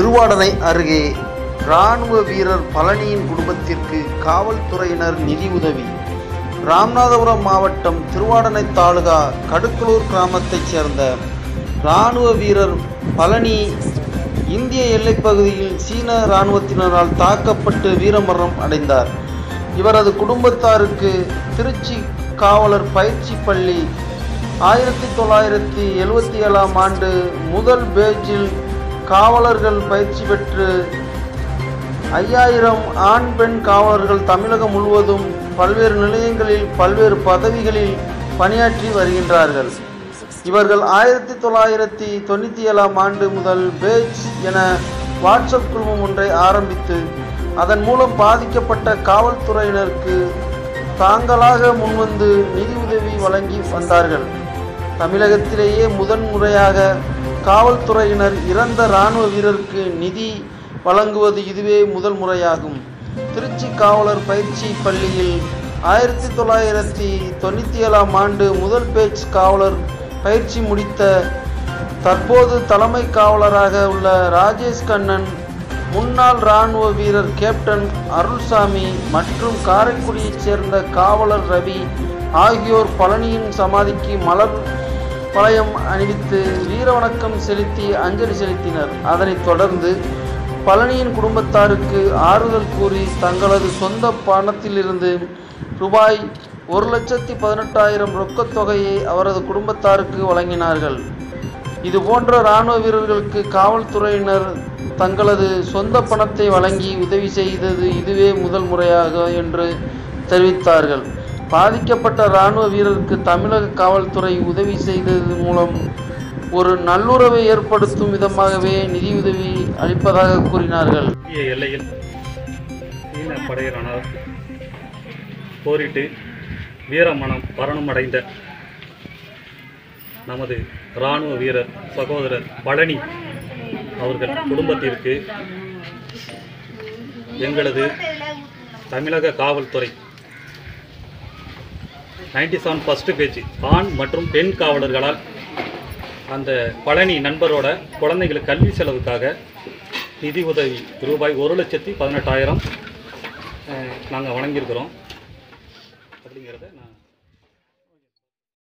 திருவாடனை அருகே இராணுவ வீரர் பழனியின் குடும்பத்திற்கு காவல்துறையினர் நிதி உதவி ராமநாதபுரம் மாவட்டம் திருவாடனை தாலுகா கடுக்கலூர் கிராமத்தைச் சேர்ந்த இராணுவ வீரர் பழனி இந்திய எல்லைப் பகுதியில் சீன இராணுவத்தினரால் தாக்கப்பட்டு வீரமரணம் அடைந்தார் இவரது குடும்பத்தாருக்கு திருச்சி காவலர் பயிற்சி பள்ளி ஆயிரத்தி தொள்ளாயிரத்தி எழுவத்தி ஏழாம் ஆண்டு முதல் பேஜில் காவலர்கள் பயிற்சி பெற்று ஐயாயிரம் ஆண் பெண் காவலர்கள் தமிழகம் முழுவதும் பல்வேறு நிலையங்களில் பல்வேறு பதவிகளில் பணியாற்றி வருகின்றார்கள் இவர்கள் ஆயிரத்தி தொள்ளாயிரத்தி தொண்ணூற்றி ஏழாம் ஆண்டு முதல் பேஜ் என வாட்ஸ்அப் குழுமம் ஒன்றை ஆரம்பித்து அதன் மூலம் பாதிக்கப்பட்ட காவல்துறையினருக்கு தாங்களாக முன்வந்து நிதி உதவி வழங்கி வந்தார்கள் தமிழகத்திலேயே முதன் முறையாக காவல்துறையினர் இறந்த இராணுவ வீரருக்கு நிதி வழங்குவது இதுவே முதல் முறையாகும் திருச்சி காவலர் பயிற்சி பள்ளியில் ஆயிரத்தி தொள்ளாயிரத்தி தொண்ணூற்றி ஏழாம் ஆண்டு முதல் பேட்ச் காவலர் பயிற்சி முடித்த தற்போது தலைமை காவலராக உள்ள ராஜேஷ் கண்ணன் முன்னாள் இராணுவ வீரர் கேப்டன் அருள்சாமி மற்றும் காரைக்குடியைச் சேர்ந்த காவலர் ரவி ஆகியோர் பழனியின் சமாதிக்கு மலர் வளையம் அணிவித்து வீரவணக்கம் செலுத்தி அஞ்சலி செலுத்தினர் அதனைத் தொடர்ந்து பழனியின் குடும்பத்தாருக்கு ஆறுதல் கூறி தங்களது சொந்த பணத்திலிருந்து ரூபாய் ஒரு லட்சத்தி பதினெட்டாயிரம் ரொக்கத் தொகையை அவரது குடும்பத்தாருக்கு வழங்கினார்கள் இது போன்ற இராணுவ வீரர்களுக்கு காவல்துறையினர் தங்களது சொந்த பணத்தை வழங்கி உதவி செய்தது இதுவே முதல் முறையாக என்று தெரிவித்தார்கள் பாதிக்கப்பட்ட இராணுவ வீரருக்கு தமிழக காவல்துறை உதவி செய்தது மூலம் ஒரு நல்லுறவை ஏற்படுத்தும் விதமாகவே நிதியுதவி அளிப்பதாக கூறினார்கள் இந்திய எல்லையில் சீன படையினரால் போரிட்டு வீரமணம் மரணமடைந்த நமது இராணுவ வீரர் சகோதரர் பழனி அவர்கள் குடும்பத்திற்கு எங்களது தமிழக காவல்துறை நைன்டி செவன் ஃபஸ்ட்டு பேஜ் ஆண் மற்றும் பெண் காவலர்களால் அந்த பழனி நண்பரோட குழந்தைகளுக்கு கல்வி செலவுக்காக நிதி உதவி ரூபாய் ஒரு லட்சத்தி பதினெட்டாயிரம் நாங்கள் வழங்கியிருக்கிறோம் அப்படிங்கிறத நான்